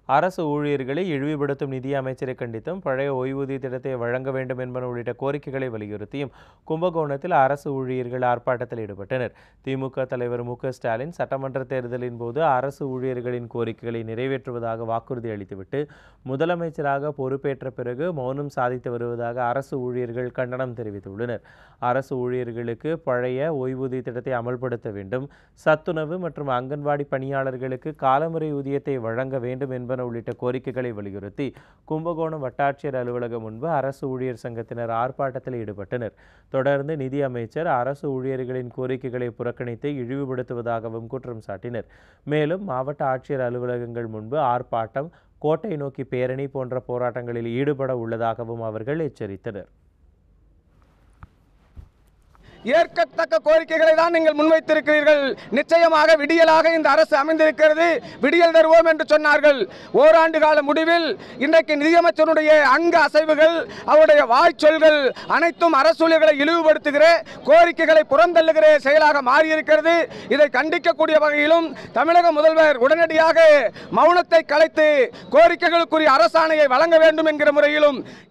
அரசு ஊழியர்களை இழிவுபடுத்தும் நிதி அமைச்சரை கண்டித்தும் பழைய ஓய்வூதிய திட்டத்தை வழங்க வேண்டும் என்பன உள்ளிட்ட கோரிக்கைகளை வலியுறுத்தியும் கும்பகோணத்தில் அரசு ஊழியர்கள் ஆர்ப்பாட்டத்தில் ஈடுபட்டனர் திமுக தலைவர் மு க ஸ்டாலின் சட்டமன்ற தேர்தலின் போது அரசு ஊழியர்களின் கோரிக்கைகளை நிறைவேற்றுவதாக வாக்குறுதி அளித்துவிட்டு முதலமைச்சராக பொறுப்பேற்ற பிறகு மௌனம் சாதித்து வருவதாக அரசு ஊழியர்கள் கண்டனம் தெரிவித்துள்ளனர் அரசு ஊழியர்களுக்கு பழைய ஓய்வூதிய திட்டத்தை அமல்படுத்த வேண்டும் சத்துணவு மற்றும் அங்கன்வாடி பணியாளர்களுக்கு காலமுறை ஊதியத்தை வழங்க வேண்டும் என்பன உள்ளிட்ட கோரிக்கைகளை வலியுறுத்தி கும்பகோணம் வட்டாட்சியர் அலுவலகம் முன்பு அரசு ஊழியர் சங்கத்தினர் ஆர்ப்பாட்டத்தில் ஈடுபட்டனர் தொடர்ந்து நிதி அமைச்சர் அரசு ஊழியர்களின் கோரிக்கைகளை புறக்கணித்து இழிவுபடுத்துவதாகவும் குற்றம் சாட்டினர் மேலும் மாவட்ட ஆட்சியர் அலுவலகங்கள் முன்பு ஆர்ப்பாட்டம் கோட்டை நோக்கி பேரணி போன்ற போராட்டங்களில் ஈடுபட உள்ளதாகவும் அவர்கள் எச்சரித்தனர் ஏற்கத்தக்க கோரிக்கைகளை தான் நீங்கள் முன்வைத்திருக்கிறீர்கள் நிச்சயமாக விடியலாக இந்த அரசு அமைந்திருக்கிறது விடியல் தருவோம் என்று சொன்னார்கள் ஓராண்டு கால முடிவில் இன்றைக்கு நிதியமைச்சருடைய அங்க அசைவுகள் அவருடைய வாய்ச்சொல்கள் அனைத்தும் அரசூழியர்களை இழிவுபடுத்துகிற கோரிக்கைகளை புறந்தள்ளுகிற செயலாக மாறியிருக்கிறது இதை கண்டிக்கக்கூடிய வகையிலும் தமிழக முதல்வர் உடனடியாக மௌனத்தை கலைத்து கோரிக்கைகளுக்குரிய அரசாணையை வழங்க வேண்டும் என்கிற முறையிலும்